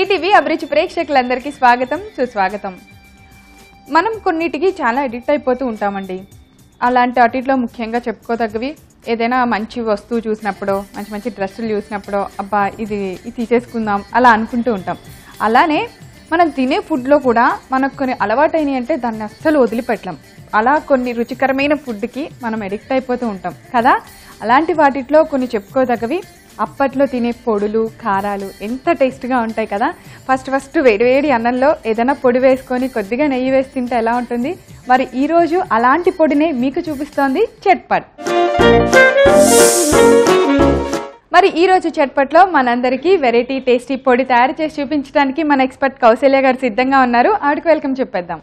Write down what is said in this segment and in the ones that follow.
ETV అభిరుచి ప్రేక్షకులందరికీ స్వాగతం సుస్వాగతం మనం కొన్నిటికి చాలా అడిక్ట్ అయిపోతూ ఉంటామండి అలాంటి వాటిలో ముఖ్యంగా చెప్పుకోదగ్గవి ఏదైనా మంచి వస్తువు చూసినప్పుడో మంచి మంచి డ్రెస్సులు చూసినప్పుడో అబ్బా ఇది ఇది తీసేసుకుందాం అలా అనుకుంటూ ఉంటాం అలానే మనం తినే ఫుడ్లో కూడా మనకు కొన్ని అలవాటైనవి అంటే దాన్ని అస్సలు వదిలిపెట్టలేం అలా కొన్ని రుచికరమైన ఫుడ్కి మనం అడిక్ట్ అయిపోతూ ఉంటాం కదా అలాంటి వాటిలో కొన్ని చెప్పుకోదగ్గవి అప్పట్లో తినే పొడులు కారాలు ఎంత టేస్ట్గా ఉంటాయి కదా ఫస్ట్ ఫస్ట్ వేడివేడి అన్నంలో ఏదైనా పొడి వేసుకొని కొద్దిగా నెయ్యి వేసి తింటే ఎలా ఉంటుంది మరి ఈరోజు అలాంటి పొడినే మీకు చూపిస్తోంది చట్పట్ మరి ఈ రోజు చట్పట్లో మనందరికీ వెరైటీ టేస్టీ పొడి తయారు చేసి చూపించడానికి మన ఎక్స్పర్ట్ కౌశల్య గారు సిద్ధంగా ఉన్నారు ఆవిడకి వెల్కమ్ చెప్పేద్దాం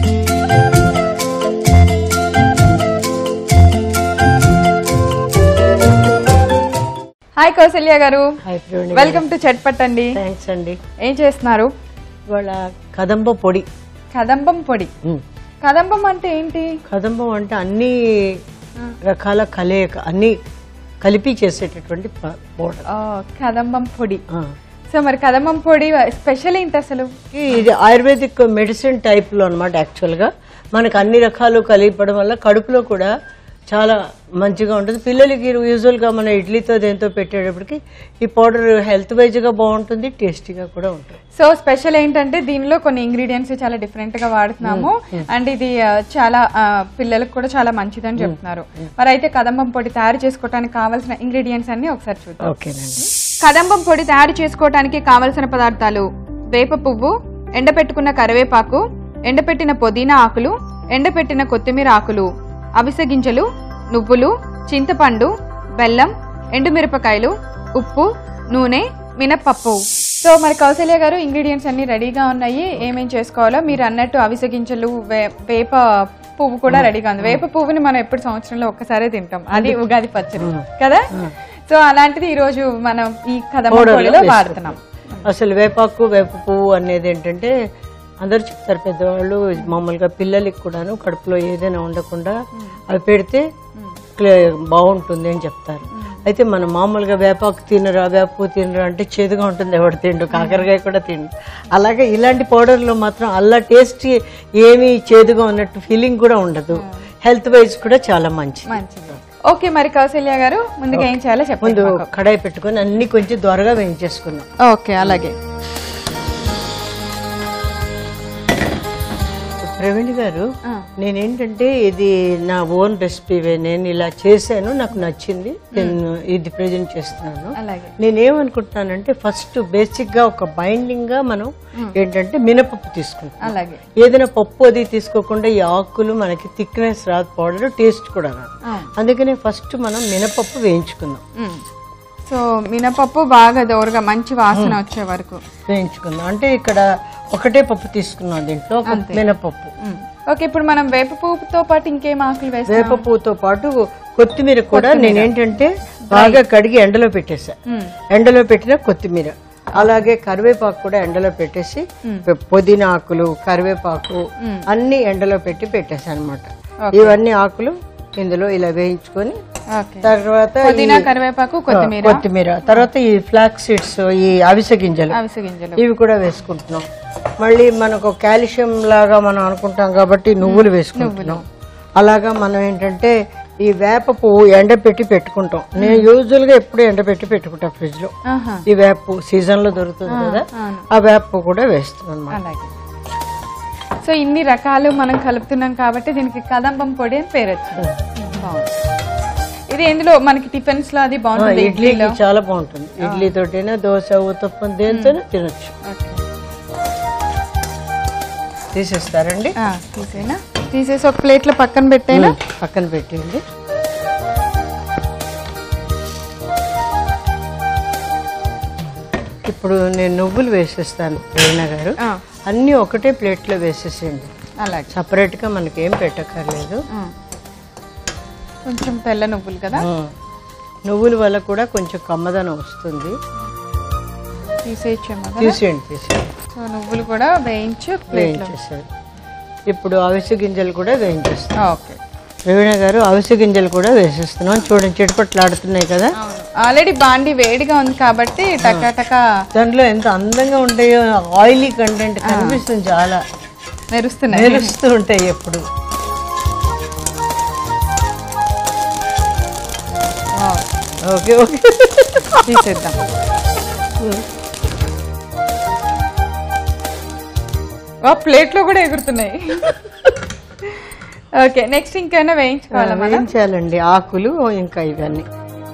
హాయ్ కౌశల్య గారు హాయ్ ప్రియుడి వెల్కమ్ టు చట్పట్ అండి థ్యాంక్స్ అండి ఏం చేస్తున్నారు ఇవాళ కదంబ పొడి కదంబం పొడి ఉమ్. కదంబం అంటే ఏంటి కదంబం అంటే అన్ని రకాల కలయిక అన్ని కలిపి చేసేటటువంటి ప- పౌడర్ ఆ, కదంబం పొడి ఆ. సో మరి కదంబం పొడి స్పెషల్ ఏంటి అసలు ఇది ఆయుర్వేదిక్ మెడిసిన్ టైప్ లో అనమాట యాక్చువల్ గా మనకు అన్ని రకాలు కలిపడం వల్ల కడుపులో కూడా చాలా మంచిగా ఉంటుంది పిల్లలకి యూజువల్ గా మన ఇడ్లీతో దేంతో పెట్టేటప్పటికి ఈ పౌడర్ హెల్త్ వైజ్ గా బాగుంటుంది టేస్టీగా కూడా ఉంటుంది సో స్పెషల్ ఏంటంటే దీనిలో కొన్ని ఇంగ్రీడియంట్స్ చాలా డిఫరెంట్ గా వాడుతున్నాము అండ్ ఇది ఆ, చాలా ఆ, పిల్లలకు కూడా చాలా మంచిదని చెప్తున్నారు మరి అయితే కదంబం పొడి తయారు చేసుకోవడానికి కావాల్సిన ఇంగ్రీడియంట్స్ అన్ని ఒకసారి చూద్దాం ఓకేనండి కదంబం పొడి తయారు చేసుకోవడానికి కావలసిన పదార్థాలు వేప పువ్వు ఎండపెట్టుకున్న కరివేపాకు ఎండపెట్టిన పుదీనా ఆకులు ఎండపెట్టిన కొత్తిమీర ఆకులు అవిసె గింజలు నువ్వులు చింతపండు బెల్లం ఎండుమిరపకాయలు ఉప్పు నూనె మినప్పప్పు సో మరి కౌశల్య గారు ఇంగ్రీడియంట్స్ అన్ని రెడీగా ఉన్నాయి ఏమేం చేసుకోవాలో మీరు అన్నట్టు అవిసె గింజలు వే- వేప పువ్వు కూడా రెడీగా ఉంది వేప పువ్వుని మనం ఎప్పుడు సంవత్సరంలో ఒక్కసారే తింటాం అది ఉగాది పచ్చడి కదా సో అలాంటిది ఈ రోజు మనం ఈ కదమ్మ పౌడర్లో పొడిలో వేసుకుంటాం. వాడుతున్నాం అసలు వేపాకు వేప పువ్వు అనేది ఏంటంటే అందరూ చెప్తారు పెద్దవాళ్ళు మామూలుగా పిల్లలకి కూడాను కడుపులో ఏదైనా ఉండకుండా అవి పెడితే క్లే- బాగుంటుంది అని చెప్తారు అయితే మనం మామూలుగా వేపాకు తినరా వేప పువ్వు తినరా అంటే చేదుగా ఉంటుంది ఎవడు తిండు కాకరకాయ కూడా తిండు అలాగే ఇలాంటి పౌడర్లో మాత్రం అలా టేస్ట్ ఏమీ చేదుగా ఉన్నట్టు ఫీలింగ్ కూడా ఉండదు హెల్త్ వైజ్ కూడా చాలా మంచిది మంచిది ఓకే మరి కౌశల్య గారు ముందుగా ఏం చేయాలో చెప్పండి ముందు కడాయి పెట్టుకొని అన్ని కొంచెం త్వరగా వేయించేసుకున్నాం ఓకే అలాగే ప్రవీణ్ గారు ఆ. నేనేంటంటే ఇది నా ఓన్ రెసిపీ నేను ఇలా చేశాను నాకు నచ్చింది నేను ఇది ప్రజెంట్ చేస్తున్నాను అలాగే నేనేమనుకుంటున్నానంటే ఫస్ట్ బేసిక్ గా ఒక బైండింగ్ గా మనం ఏంటంటే మినపప్పు తీసుకుంటాం అలాగే ఏదైనా పప్పు అది తీసుకోకుండా ఈ ఆకులు మనకి థిక్నెస్ రాదు పౌడర్ టేస్ట్ కూడా రాదు ఆ. అందుకనే ఫస్ట్ మనం మినపప్పు వేయించుకుందాం మ్. సో మినపప్పు బాగా దోరగా మంచి వాసన వచ్చే వరకు వేయించుకుందాం అంటే ఇక్కడ ఒకటే పప్పు తీసుకున్నాం దీంట్లో ఒక మినపప్పు మ్. ఓకే ఇప్పుడు మనం వేప పువ్వుతో పాటు ఇంకేం ఆకులు వేస్తాం వేప పువ్వుతో పాటు కొత్తిమీర కూడా నేనేంటంటే బాగా కడిగి ఎండలో పెట్టేసా మ్. ఎండలో పెట్టిన కొత్తిమీర అలాగే కరివేపాకు కూడా ఎండలో పెట్టేసి పుదీనా ఆకులు కరివేపాకు అన్ని ఎండలో పెట్టి పెట్టేసా అనమాట ఇవన్నీ ఆకులు ఇందులో ఇలా వేయించుకొని ఓకే తర్వాత ఈ- పుదీనా కరివేపాకు కొత్తిమీర కొత్తిమీర తర్వాత ఈ ఫ్లాక్స్ సీడ్స్ ఈ అవిసె గింజలు అవిసె గింజలు ఇవి కూడా వేసుకుంటున్నాం మళ్ళీ మనకు కాల్షియం లాగా మనం అనుకుంటాం కాబట్టి నువ్వులు వేసుకుంటున్నాం అలాగా మనం ఏంటంటే ఈ వేప పువ్వు ఎండపెట్టి పెట్టుకుంటాం నేను యూజువల్ గా ఎప్పుడు ఎండపెట్టి పెట్టుకుంటా ఫ్రిడ్జ్ లో ఆహా, ఈ వేప పువ్వు సీజన్ లో దొరుకుతుంది కదా అవును. ఆ వేప పువ్వు కూడా వేస్తున్నాం అన్నమాట అలాగే సో ఇన్ని రకాలు మనం కలుపుతున్నాం కాబట్టి దీనికి కదంబం పొడి అని పేరు వచ్చింది బాగుంది ఇది ఎందులో మనకి టిఫిన్స్ లో అది బాగుంటుంది ఇడ్లీకి చాలా బాగుంటుంది ఇడ్లీ తోటైనా దోశ ఊతప్పం దేనితోనే తినొచ్చు ఓకే. తీసేస్తారండి ఆ, తీసేనా తీసేసి ఒక ప్లేట్ లో పక్కన పెట్టేనా పక్కన పెట్టేయండి ఇప్పుడు నేను నువ్వులు వేసేస్తాను రేణా గారు ఆ, అన్నీ ఒకటే ప్లేట్లో వేసేసేయండి అలాగే సపరేట్గా మనకి ఏం పెట్టక్కర్లేదు ఆ. కొంచెం తెల్ల నువ్వులు కదా ఆ. నువ్వుల వల్ల కూడా కొంచెం కమ్మదనం వస్తుంది తీసేయచ్చాము కదా తీసేయండి తీసేయండి సో నువ్వులు కూడా వేయించి ప్లేట్ లో వేయించేసారు ఇప్పుడు అవిసె గింజలు కూడా వేయించేస్తాం ఓకే ప్రవీణ గారు అవిసె గింజలు కూడా వేసేస్తున్నాం చూడండి చిటపట్లాడుతున్నాయి కదా అవును ఆల్రెడీ బాండి వేడిగా ఉంది కాబట్టి టకా టకా దాంట్లో ఎంత అందంగా ఉంటాయో ఆయిలీ కంటెంట్ కనిపిస్తుంది చాలా మెరుస్తున్నాయి మెరుస్తూ ఉంటాయి ఎప్పుడు వావ్. ఓకే ఓకే తీసేద్దాం వా ప్లేట్లో కూడా ఎగురుతున్నాయి ఓకే నెక్స్ట్ ఇంకేమైనా వేయించుకోవాలా మనం వేయించాలండి ఆకులు ఇంకా ఇవన్నీ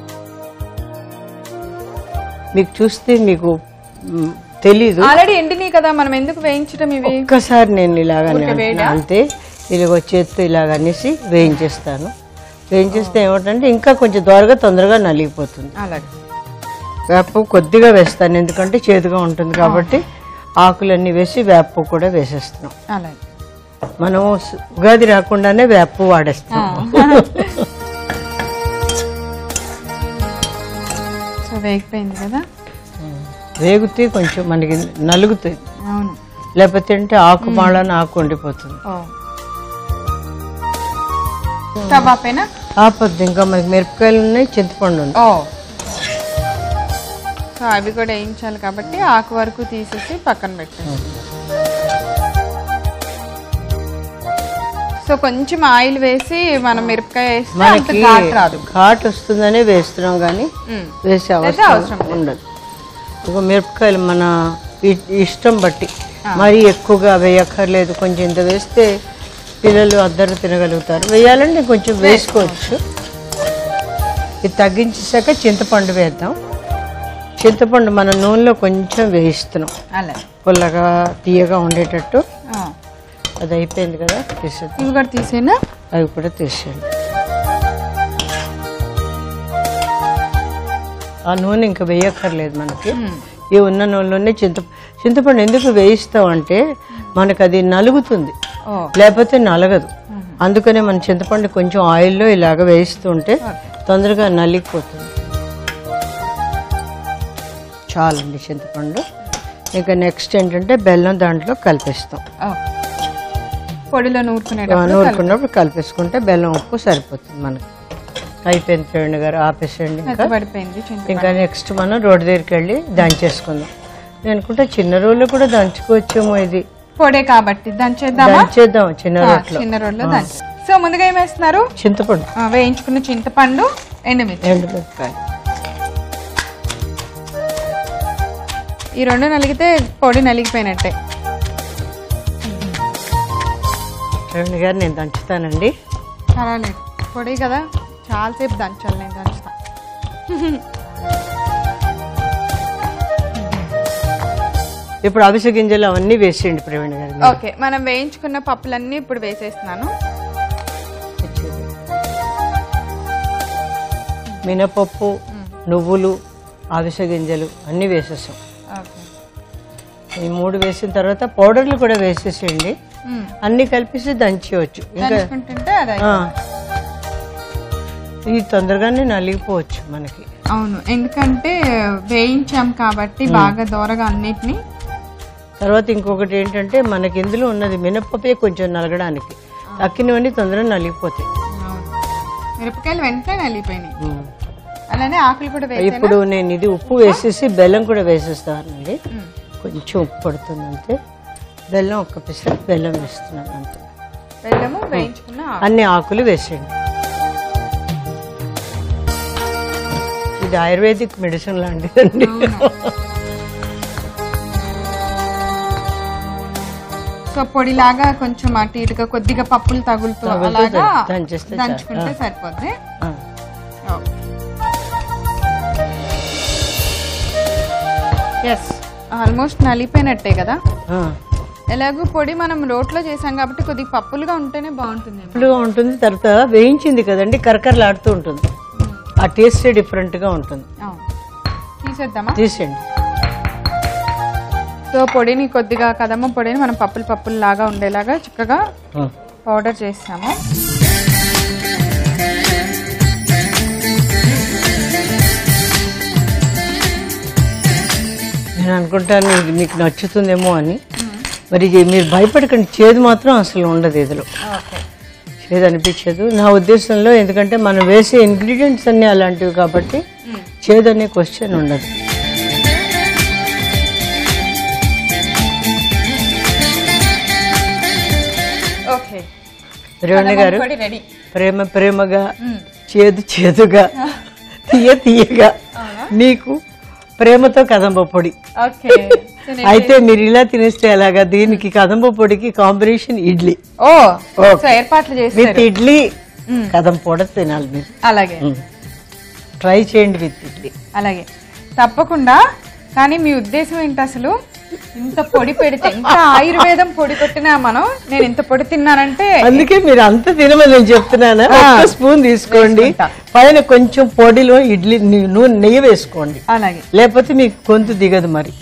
మీకు చూస్తే మీకు మ్, తెలీదు ఆల్రెడీ ఎండినాయి కదా మనం ఎందుకు వేయించడం ఇవి ఒక్కసారి నేను ఇలాగ ఊరికే వేయడా? అంతే ఇలాగ చేత్తో ఇలాగ అనేసి వేయించేస్తాను వేయించేస్తే ఏమిటంటే ఇంకా కొంచెం దోరగా తొందరగా నలిగిపోతుంది అలాగే వేప కొద్దిగా వేస్తాను ఎందుకంటే చేదుగా ఉంటుంది కాబట్టి ఆకులన్నీ వేసి వేప కూడా వేసేస్తున్నాం అలాగే మనం స్- ఉగాది రాకుండానే వేప వాడేస్తాం సో వేగిపోయింది కదా వేగుతే కొంచెం మనకి నలుగుతాయి అవును లేకపోతే అంటే ఆకు మాడని ఆకు ఉండిపోతుంది ఓ స్టవ్ ఆపేనా ఆపొద్దు ఇంకా మనకి మిరపకాయలు ఉన్నాయి చింతపండు ఉంది ఓ సో అవి కూడా వేయించాలి కాబట్టి ఆకు వరకు తీసేసి పక్కన పెట్టాను సో కొంచెం ఆయిల్ వేసి మనం మిరపకాయ వేస్తే అంత మనకి ఘాటు రాదు ఘాట్ వస్తుందనే వేస్తున్నాం కానీ మ్మ్. వేసే అయితే అవసరం అవసరం ఉండదు ఒక మిరపకాయలు మన ఇ- ఇష్టం బట్టి మరీ ఎక్కువగా వేయక్కర్లేదు కొంచెం ఇంత వేస్తే పిల్లలు అద్దరు తినగలుగుతారు వేయాలంటే కొంచెం వేసుకోవచ్చు ఇది తగ్గించేసాక చింతపండు వేద్దాం చింతపండు మన నూనెలో కొంచెం వేయిస్తున్నాం అలా పుల్లగా తీయగా ఉండేటట్టు ఆ. అది అయిపోయింది కదా తీసేద్దాం ఇవి కూడా తీసేనా అవి కూడా తీసేయండి ఆ నూనె ఇంకా వేయక్కర్లేదు మనకి ఈ ఉన్న నూనెలోనే చింత చింతపండు ఎందుకు వేయిస్తామంటే మనకు అది నలుగుతుంది ఓ లేకపోతే నలగదు అందుకనే మన చింతపండు కొంచెం ఆయిల్లో ఇలాగ వేయిస్తూ ఉంటే తొందరగా నలిగిపోతుంది చాలండి చింతపండు ఇంకా నెక్స్ట్ ఏంటంటే బెల్లం దాంట్లో కలిపేస్తాం ఓ. పొడిలో నూరుకునేటప్పుడు నూరుకున్నప్పుడు కలిపేసుకుంటే బెల్లం ఉప్పు సరిపోతుంది మనకి అయిపోయింది ఫ్రెండ్ గారు ఆపేసేయండి ఇంకా పడిపోయింది చింత ఇంకా నెక్స్ట్ మనం రోడ్డు దగ్గరికి వెళ్ళి దంచేసుకుందాం నేను అనుకుంటే చిన్న రోళ్ళు కూడా దంచుకోవచ్చేమో ఇది పొడే కాబట్టి దంచేద్దామా దంచేద్దాం చిన్న ఆ, రోట్లో చిన్న రోడ్లో దంచే సో ముందుగా ఏం వేస్తున్నారు చింతపండు ఆ, వేయించుకున్న చింతపండు ఎండుమిర్చి ఎండుమిరపకాయ ఈ రెండు నలిగితే పొడి నలిగిపోయినట్టే ఫ్రెండ్ గారు నేను దంచుతానండి పర్వాలేదు పొడి కదా చాలాసేపు దంచాలి నేను దంచుతా ఇప్పుడు అవిసె గింజలు అవన్నీ వేసేయండి ప్రవీణ్ గారు మీరు. ఓకే మనం వేయించుకున్న పప్పులన్నీ ఇప్పుడు వేసేస్తున్నాను మినపప్పు నువ్వులు అవిసె గింజలు అన్నీ వేసేసాం ఓకే ఈ మూడు వేసిన తర్వాత పౌడర్లు కూడా వేసేసేయండి మ్మ్. అన్నీ కలిపేసి దంచేయచ్చు ఇంకా దంచుకుంటుంటే అది ఆ. ఇది తొందరగానే నలిగిపోవచ్చు మనకి అవును ఎందుకంటే వేయించాం కాబట్టి బాగా దూరగా అన్నిటిని తర్వాత ఇంకొకటి ఏంటంటే మనకి ఇందులో ఉన్నది మినప్పపే కొంచెం నలగడానికి తక్కినవన్నీ తొందరగా నలిగిపోతాయి అవును మిరపకాయలు వెంటనే నలిగిపోయినాయి ఉమ్. అలానే ఆకులు కూడా వేసాను ఇప్పుడు నేను ఇది ఉప్పు వేసేసి బెల్లం కూడా వేసేస్తానండి కొంచెం ఉప్పు పడుతుంది అంతే బెల్లం ఒక్క పిసర బెల్లం వేస్తున్నాను అంతే బెల్లము వేయించుకున్న ఆకు. అన్ని ఆకులు వేసేయండి ఇది ఆయుర్వేదిక్ మెడిసిన్ లాంటిదండి సో పొడిలాగా కొంచెం అటు ఇటుగా కొద్దిగా పప్పులు తగులుతూ తగులుతూ అలాగా దంచేస్తే చాలు. దంచుకుంటే సరిపోద్ది ఆ. ఎస్ ఆల్మోస్ట్ నలిపోయినట్టే కదా ఆ. ఎలాగో పొడి మనం రోట్లో చేసాం కాబట్టి కొద్దిగా పప్పులుగా ఉంటేనే బాగుంటుంది పులుగా ఉంటుంది తర్వాత వేయించింది కదండి కరకరలాడుతూ ఉంటుంది ఆ టేస్ట్ డిఫరెంట్గా ఉంటుంది తీసేద్దామా తీసేయండి సో పొడిని కొద్దిగా కదమ్మ పొడిని మనం పప్పులు పప్పులు లాగా ఉండేలాగా చక్కగా ఆ. పౌడర్ చేస్తాము నేను అనుకుంటాను ఇది మీకు నచ్చుతుందేమో అని మరి ఇది మీరు భయపడకండి చేదు మాత్రం అసలు ఉండదు ఇదిలో ఓకే చేదు అనిపించదు నా ఉద్దేశంలో ఎందుకంటే మనం వేసే ఇంగ్రీడియంట్స్ అన్నీ అలాంటివి కాబట్టి చేదు అనే క్వశ్చన్ ఉండదు ఓకే రేవణి గారు పొడి రెడీ ప్రేమ ప్రేమగా చేదు చేదుగా తీయ తీయగా మీకు ప్రేమతో కదంబ పొడి ఓకే అయితే మీరు ఇలా తినేస్తే ఎలాగా దీనికి కదంబ పొడికి combination idli oh Okay. So ఏర్పాట్లు చేస్తారు విత్ ఇడ్లీ కదం పొడ తినాలి మీరు అలాగే ట్రై చేయండి విత్ ఇడ్లీ అలాగే తప్పకుండా కానీ మీ ఉద్దేశం ఏంటి అసలు ఇంత పొడి పెడితే ఇంత ఆయుర్వేదం పొడి పెట్టినా మనం నేను ఇంత పొడి తిన్నానంటే అందుకే మీరు అంత తినమని నేను చెప్తున్నాను ఒక్క స్పూన్ తీసుకోండి వేసుకుంటా. పైన కొంచెం పొడిలో ఇడ్లీ ని- నూనె నెయ్యి వేసుకోండి అలాగే లేకపోతే మీకు గొంతు దిగదు మరి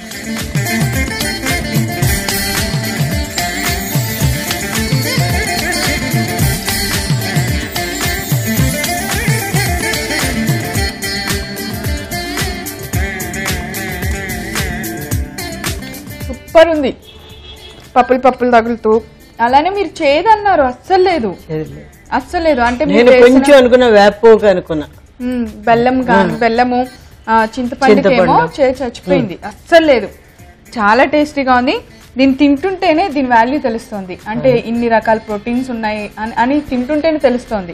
సూపర్ ఉంది పప్పులు పప్పులు తగులుతూ అలానే మీరు చేదన్నారు అస్సలు లేదు చేయలేదు. అస్సలు లేదు అంటే మీరు నేను వేసిన- కొంచెం అనుకున్నా వేపోక అనుకున్నా మ్మ్, బెల్లం గాను బెల్లము ఆ, చింతపండుకేమో చింతపండు. చే చచ్చిపోయింది అస్సలు లేదు చాలా టేస్టీగా ఉంది దీన్ని తింటుంటేనే దీని వాల్యూ తెలుస్తుంది అంటే ఇన్ని రకాల ప్రోటీన్స్ ఉన్నాయి అని అని తింటుంటేనే తెలుస్తుంది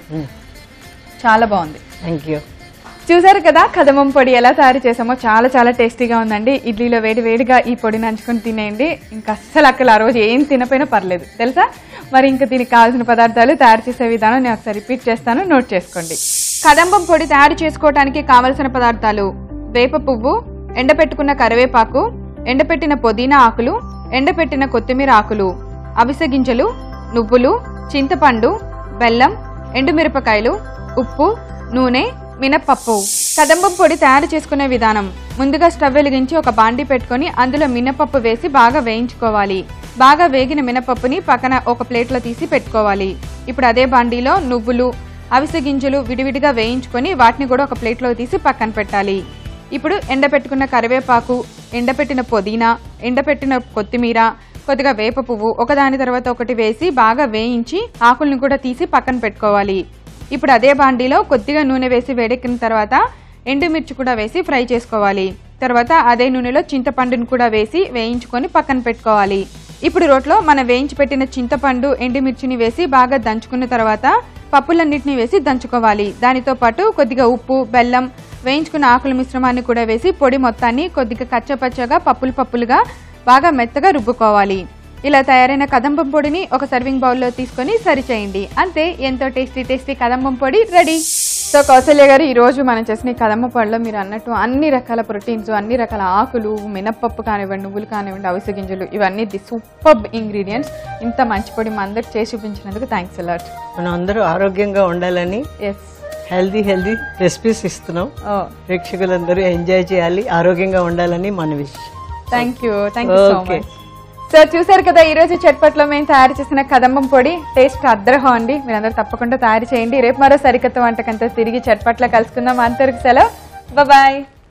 చాలా బాగుంది థ్యాంక్ యూ చూసారు కదా కదమం పొడి ఎలా తయారు చేసామో చాలా చాలా టేస్టీగా ఉందండి ఇడ్లీలో వేడి వేడిగా ఈ పొడి నంచుకొని తినేయండి ఇంకా అస్సలు అక్కలు ఆ రోజు ఏం తినపోయినా పర్లేదు తెలుసా మరి ఇంకా దీనికి కావాల్సిన పదార్థాలు తయారు చేసే విధానం నేను ఒకసారి రిపీట్ చేస్తాను నోట్ చేసుకోండి కదంబం పొడి తయారు చేసుకోవడానికి కావలసిన పదార్థాలు వేప పువ్వు ఎండపెట్టుకున్న కరివేపాకు ఎండపెట్టిన పుదీనా ఆకులు ఎండపెట్టిన కొత్తిమీర ఆకులు అవిసె గింజలు నువ్వులు చింతపండు బెల్లం ఎండుమిరపకాయలు ఉప్పు నూనె మినప్పప్పు కదంబం పొడి తయారు చేసుకునే విధానం ముందుగా స్టవ్ వెలిగించి ఒక బాండి పెట్టుకొని అందులో మినపప్పు వేసి బాగా వేయించుకోవాలి బాగా వేగిన మినపప్పుని పక్కన ఒక ప్లేట్లో తీసి పెట్టుకోవాలి ఇప్పుడు అదే బాండీలో నువ్వులు అవిసె గింజలు విడివిడిగా వేయించుకొని వాటిని కూడా ఒక ప్లేట్లో తీసి పక్కన పెట్టాలి ఇప్పుడు ఎండపెట్టుకున్న కరివేపాకు ఎండపెట్టిన పుదీనా ఎండపెట్టిన కొత్తిమీర కొద్దిగా వేప పువ్వు ఒకదాని తర్వాత ఒకటి వేసి బాగా వేయించి ఆకుల్ని కూడా తీసి పక్కన పెట్టుకోవాలి ఇప్పుడు అదే బాండీలో కొద్దిగా నూనె వేసి వేడెక్కిన తర్వాత ఎండుమిర్చి కూడా వేసి ఫ్రై చేసుకోవాలి తర్వాత అదే నూనెలో చింతపండుని కూడా వేసి వేయించుకొని పక్కన పెట్టుకోవాలి ఇప్పుడు రోట్లో మనం వేయించి పెట్టిన చింతపండు ఎండుమిర్చిని వేసి బాగా దంచుకున్న తర్వాత పప్పులన్నిటిని వేసి దంచుకోవాలి దానితో పాటు కొద్దిగా ఉప్పు బెల్లం వేయించుకున్న ఆకుల మిశ్రమాన్ని కూడా వేసి పొడి మొత్తాన్ని కొద్దిగా కచ్చపచ్చగా పప్పులు పప్పులుగా బాగా మెత్తగా రుబ్బుకోవాలి ఇలా తయారైన కదంబం పొడిని ఒక సర్వింగ్ బౌల్లో తీసుకొని సరి చేయండి అంతే ఎంతో టేస్టీ టేస్టీ కదంబం పొడి రెడీ సో కౌశల్య గారు ఈ రోజు మనం చేసిన ఈ కదంబ పొడిలో మీరు అన్నట్టు అన్ని రకాల ప్రోటీన్స్ అన్ని రకాల ఆకులు మినప్పప్పు కానివ్వండి నువ్వులు కానివ్వండి అవిసె గింజలు ఇవన్నీ ది సూపర్ ఇంగ్రీడియంట్స్ ఇంత మంచి పొడి మా అందరికి చేసి చూపించినందుకు థ్యాంక్స్ అలాట్ మనం అందరూ ఆరోగ్యంగా ఉండాలని ఎస్ హెల్దీ హెల్దీ రెసిపీస్ ఇస్తున్నాం ప్రేక్షకులందరూ ఎంజాయ్ చేయాలి ఆరోగ్యంగా ఉండాలని మన wish thank you thank you so Okay. Much so చూసారు కదా ఈ రోజు చట్పట్లో మేము తయారు చేసిన కదంబం పొడి టేస్ట్ అద్రహం అండి మీరందరూ తప్పకుండా తయారు చేయండి రేపు మరో సరికొత్త వంటకంతో తిరిగి చట్పట్లో కలుసుకుందాం అంతవరకు సెలవు బాయ్